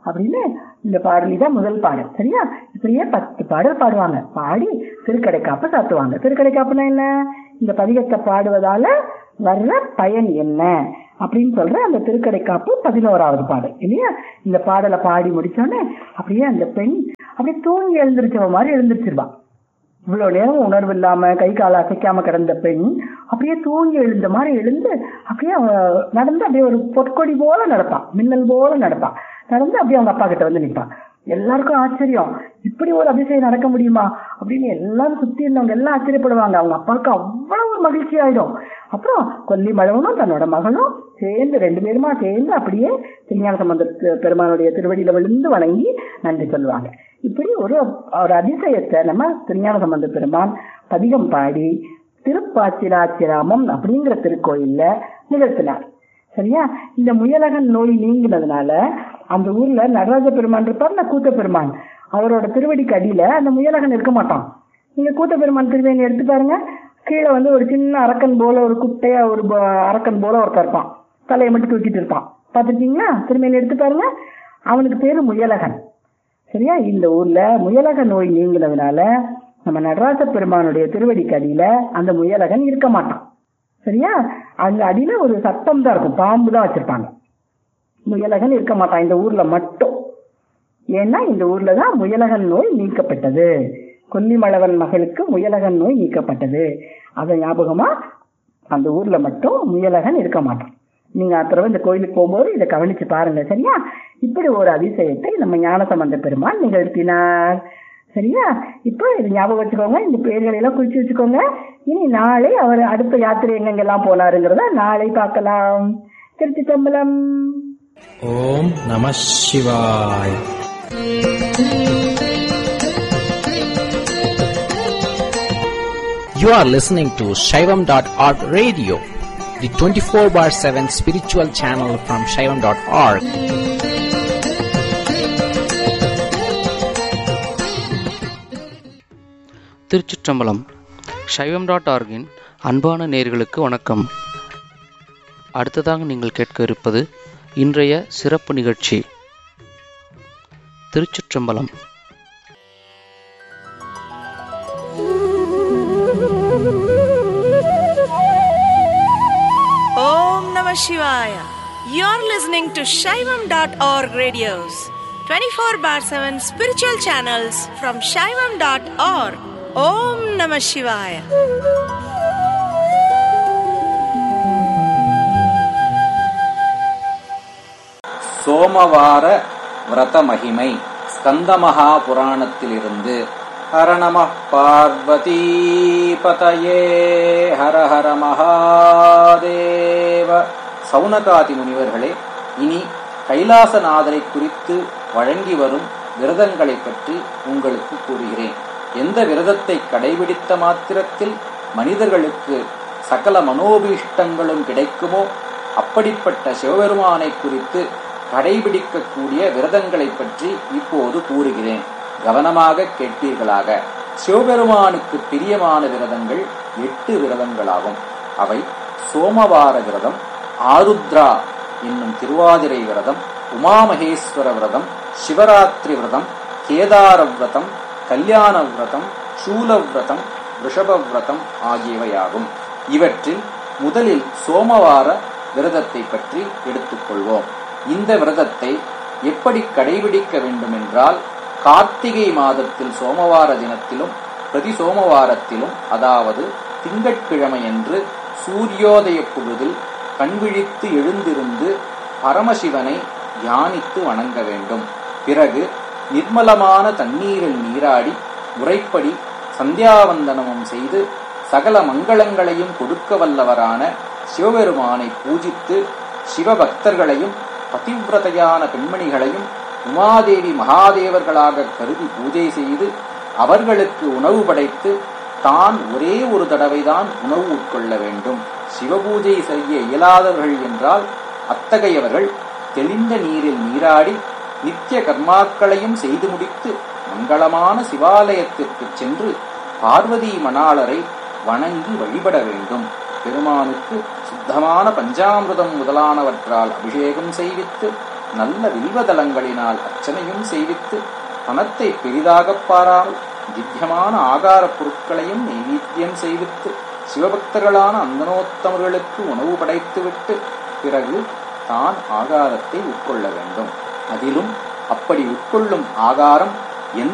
அப்படின்னு இந்த பாடலி தான் முதல் பாடல் சரியா இப்படியே பத்து பாடல் பாடுவாங்க பாடி திருக்கடைக்காப்பு சாத்துவாங்க திருக்கடைக்காப்புனா என்ன இந்த பதிகத்தை பாடுவதால வர்ற பயன் என்ன அப்படின்னு சொல்ற அந்த திருக்கடைக்காப்பு பதினோராவது பாடல் இல்லையா இந்த பாடலை பாடி முடிச்சோடனே அப்படியே அந்த பெண் அப்படியே தூங்கி எழுந்திருச்சவ மாதிரி எழுந்திருச்சிருவா இவ்வளவு நேரம் உணர்வு இல்லாம கை கால அசைக்காம கிடந்த பெண் அப்படியே தூங்கி எழுந்த மாதிரி எழுந்து அப்படியே அவ நடந்து அப்படியே ஒரு பொற்கொடி போல நடப்பான் மின்னல் போல நடப்பான் நடந்து அப்படியே அவங்க அப்பா கிட்ட வந்து நிற்பான் எல்லாருக்கும் ஆச்சரியம் இப்படி ஒரு அதிசயம் நடக்க முடியுமா அப்படின்னு எல்லாரும் சுத்தி இருந்தவங்க எல்லாம் ஆச்சரியப்படுவாங்க அவங்க அப்பாவுக்கு அவ்வளவு ஒரு மகிழ்ச்சி ஆயிடும் அப்புறம் கொல்லி மழவனும் தன்னோட மகளும் சேர்ந்து ரெண்டு பேருமா சேர்ந்து அப்படியே திருஞான சம்பந்த பெருமானுடைய திருவடியில விழுந்து வணங்கி நன்றி சொல்லுவாங்க இப்படி ஒரு ஒரு அதிசயத்தை நம்ம திருஞான சம்பந்த பெருமான் பதிகம் பாடி திருப்பாச்சிராச்சிராமம் அப்படிங்கிற திருக்கோயில்ல நிகழ்த்தினார் சரியா இந்த முயலகன் நோய் நீங்கினதுனால அந்த ஊர்ல நடராஜ பெருமான் இருப்பார் கூத்த பெருமான் அவரோட திருவடிக்கு அடியில அந்த முயலகன் இருக்க மாட்டான் நீங்க கூத்த பெருமான் திருவேணி எடுத்து பாருங்க கீழே வந்து ஒரு சின்ன அரக்கன் போல ஒரு குட்டையா ஒரு ப- அரக்கன் போல ஒருத்தர் இருப்பான் தலையை மட்டும் தூக்கிட்டு இருப்பான் பாத்துருக்கீங்களா திருமேனி எடுத்து பாருங்க அவனுக்கு பேரு முயலகன் சரியா இந்த ஊர்ல முயலக நோய் நீங்கினதுனால நம்ம நடராஜ பெருமானுடைய திருவடிக்கு அடியில அந்த முயலகன் இருக்க மாட்டான் சரியா அங்க அடியில ஒரு சத்தம் தான் இருக்கும் பாம்பு தான் வச்சிருப்பாங்க முயலகன் இருக்க மாட்டான் இந்த ஊர்ல மட்டும் ஏன்னா இந்த ஊர்ல தான் முயலகன் நோய் நீக்கப்பட்டது கொல்லிமலவன் மகளுக்கு முயலகன் நோய் நீக்கப்பட்டது அதை ஞாபகமா அந்த ஊர்ல மட்டும் முயலகன் இருக்க மாட்டான் நீங்க அப்புறம் இந்த கோயிலுக்கு போகும்போது இதை கவனிச்சு பாருங்க சரியா இப்படி ஒரு அதிசயத்தை நம்ம ஞானசம்பந்த பெருமான் நிகழ்த்தினார் சரியா இப்போ இது ஞாபகம் வச்சுக்கோங்க இந்த பேர்களை எல்லாம் குறிச்சு வச்சுக்கோங்க இனி நாளை அவர் அடுத்த யாத்திரை எங்கெங்கெல்லாம் போனாருங்கிறத நாளை பார்க்கலாம் திருச்சி தம்பலம் ஓம் நம சிவாய் You are listening to Shaivam.org radio, the 24 bar 7 spiritual channel from Shaivam.org. திருச்சிற்றம்பலம் சைவம் டாட் ஆர்கின் அன்பான நேர்களுக்கு வணக்கம் அடுத்ததாக நீங்கள் கேட்க இருப்பது இன்றைய சிறப்பு நிகழ்ச்சி திருச்சிற்றம்பலம் Om Namah Shivaya. You're listening to Shaivam.org radios, 24 bar 7 spiritual channels from Shaivam.org. Om Namah Shivaya. சோமவார விரத மகிமை ஸ்கந்தமகா புராணத்திலிருந்து ஹர நம பார்வதி பதயே ஹர ஹர மகாதேவ சௌனகாதி முனிவர்களே இனி கைலாசநாதரை குறித்து வழங்கி வரும் விரதங்களைப் பற்றி உங்களுக்கு கூறுகிறேன் எந்த விரதத்தை கடைபிடித்த மாத்திரத்தில் மனிதர்களுக்கு சகல மனோபீஷ்டங்களும் கிடைக்குமோ அப்படிப்பட்ட சிவபெருமானை குறித்து கடைபிடிக்கக்கூடிய விரதங்களைப் பற்றி இப்போது கூறுகிறேன் கவனமாக கேட்பீர்களாக சிவபெருமானுக்கு பிரியமான விரதங்கள் எட்டு விரதங்களாகும் அவை சோமவார விரதம் ஆருத்ரா என்னும் திருவாதிரை விரதம் உமாமகேஸ்வர விரதம் சிவராத்திரி விரதம் கேதார விரதம் கல்யாண விரதம் சூல விரதம் ரிஷப விரதம் ஆகியவையாகும் இவற்றில் முதலில் சோமவார விரதத்தை பற்றி எடுத்துக்கொள்வோம் இந்த விரதத்தை எப்படி கடைபிடிக்க வேண்டும் என்றால் கார்த்திகை மாதத்தில் சோமவார தினத்திலும் பிரதி சோமவாரத்திலும் அதாவது திங்கட்கிழமையன்று சூரியோதய பொழுதில் கண்விழித்து எழுந்திருந்து பரமசிவனை தியானித்து வணங்க வேண்டும் பிறகு நிர்மலமான தண்ணீரில் நீராடி முறைப்படி சந்தியாவந்தனமும் செய்து சகல மங்களங்களையும் கொடுக்க வல்லவரான சிவபெருமானை பூஜித்து சிவபக்தர்களையும் பதிவிரதையான பெண்மணிகளையும் உமாதேவி மகாதேவர்களாக கருதி பூஜை செய்து அவர்களுக்கு உணவு படைத்து தான் ஒரே ஒரு தடவைதான் உணவு உட்கொள்ள வேண்டும் சிவபூஜை செய்ய இயலாதவர்கள் என்றால் அத்தகையவர்கள் தெளிந்த நீரில் நீராடி நித்திய கர்மாக்களையும் செய்து முடித்து மங்களமான சிவாலயத்திற்கு சென்று பார்வதி மணாளரை வணங்கி வழிபட வேண்டும் பெருமானுக்கு சுத்தமான பஞ்சாமிர்தம் முதலானவற்றால் அபிஷேகம் செய்வித்து நல்ல வில்வதளங்களினால் அர்ச்சனையும் செய்வித்து பணத்தை பெரிதாகப் பாராமல் திவ்யமான ஆகாரப் பொருட்களையும் நைவேத்தியம் செய்வித்து சிவபக்தர்களான அந்தனோத்தமர்களுக்கு உணவு படைத்துவிட்டு பிறகு தான் ஆகாரத்தை உட்கொள்ள வேண்டும் அதிலும் அப்படி உட்கொள்ளும் ஆகாரம்